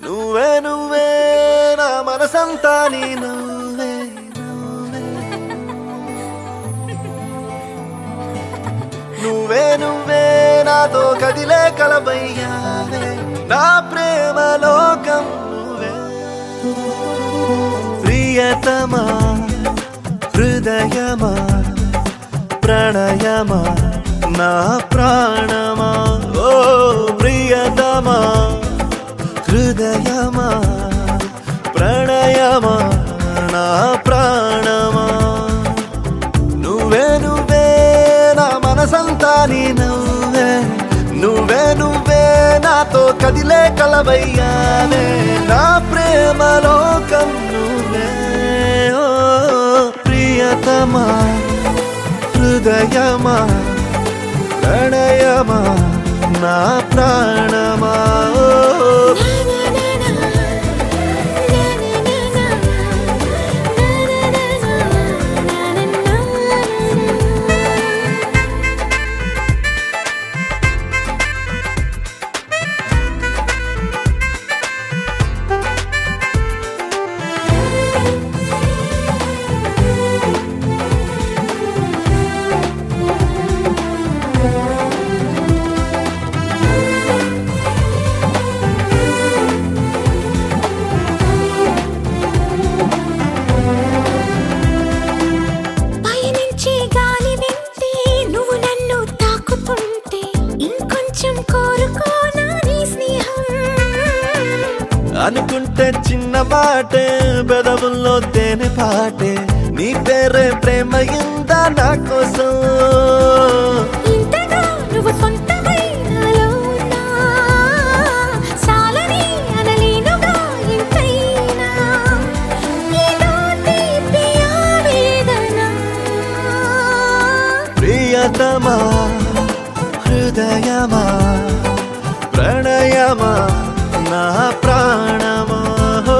నువ్వే నువ్వే నా మనసంతా నీ నువ్వే నువ్వే నువ్వే నువ్వే నాతో కదిలే కలబయ్యావే నా ప్రేమ లోకం నువ్వే ప్రియతమా హృదయమా ప్రణయమా నా ప్రాణమా ఓ ప్రియతమా హృదయమా ప్రణయమా నా ప్రాణమా నువ్వే నువ్వే నా మనసంతా నీ నువ్వే నువ్వే నువ్వే నాతో కదిలే కలవయ్యానే నా ప్రేమ లోకం నువ్వే ఓ ప్రియతమా హృదయమా ప్రణయమా నా ప్రాణమా ఓ పయనించే గాలి వింటే నువ్వు నన్ను తాకుతుంటే ఇంకొంచెం కోరుకోనా నీ స్నేహం అనుకుంటే చిన్న మాటే పెదవుల్లో తేనె పాటే నీ పేరే ప్రేమ ఇందా నా కోసం ఇంతగా నువ్వు సొంతమై నాలో ఉన్నా చాలని అనలేనుగా ఇంతైనా ఏదో తీపి ఆవేదన ప్రియతమా హృదయమా ప్రణయమా నా ప్రాణమా హో.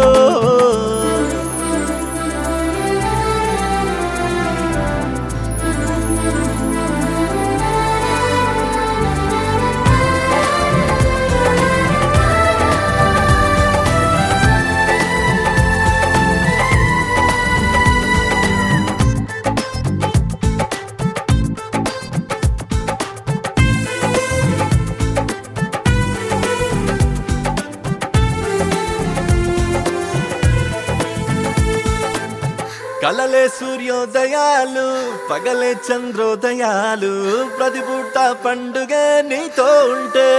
కలలే సూర్యోదయాలు పగలే చంద్రోదయాలు ప్రతి పూట పండుగ నీతో ఉంటే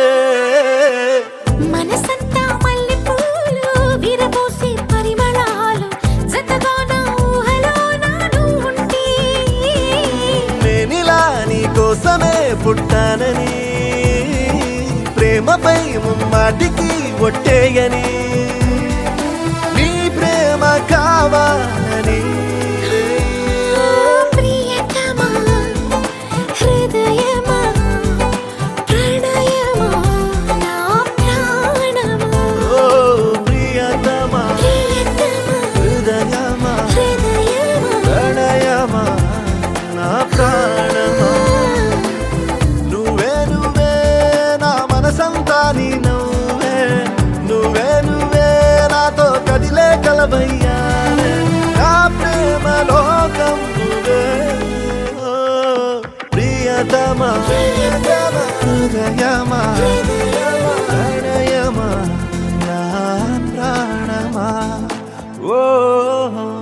మనసంతా మల్లెపూలు విరబోసే పరిమళాలు జతగా నా ఊహలో నాను ఉంటే నేనిలా నీ కోసమే పుట్టానని ప్రేమపై ముమ్మాటికి ఒట్టేయని నీ ప్రేమ కావాలని ప్రియతమా హృదయమా ప్రణయమా నా ప్రాణమా ఓ ప్రియతమా ప్రియతమా హృదయమా హృదయమా ప్రణయమా నా ప్రాణమా నువ్వే నువ్వే నా మనసంతా నీ నువ్వే నువ్వే నువ్వే నాతో కదిలే కలవయ్యానే నా ప్రేమ లోకం నువ్వే ఓ, ప్రియతమా హృదయమా ప్రణయమా నా ప్రాణమా ఓ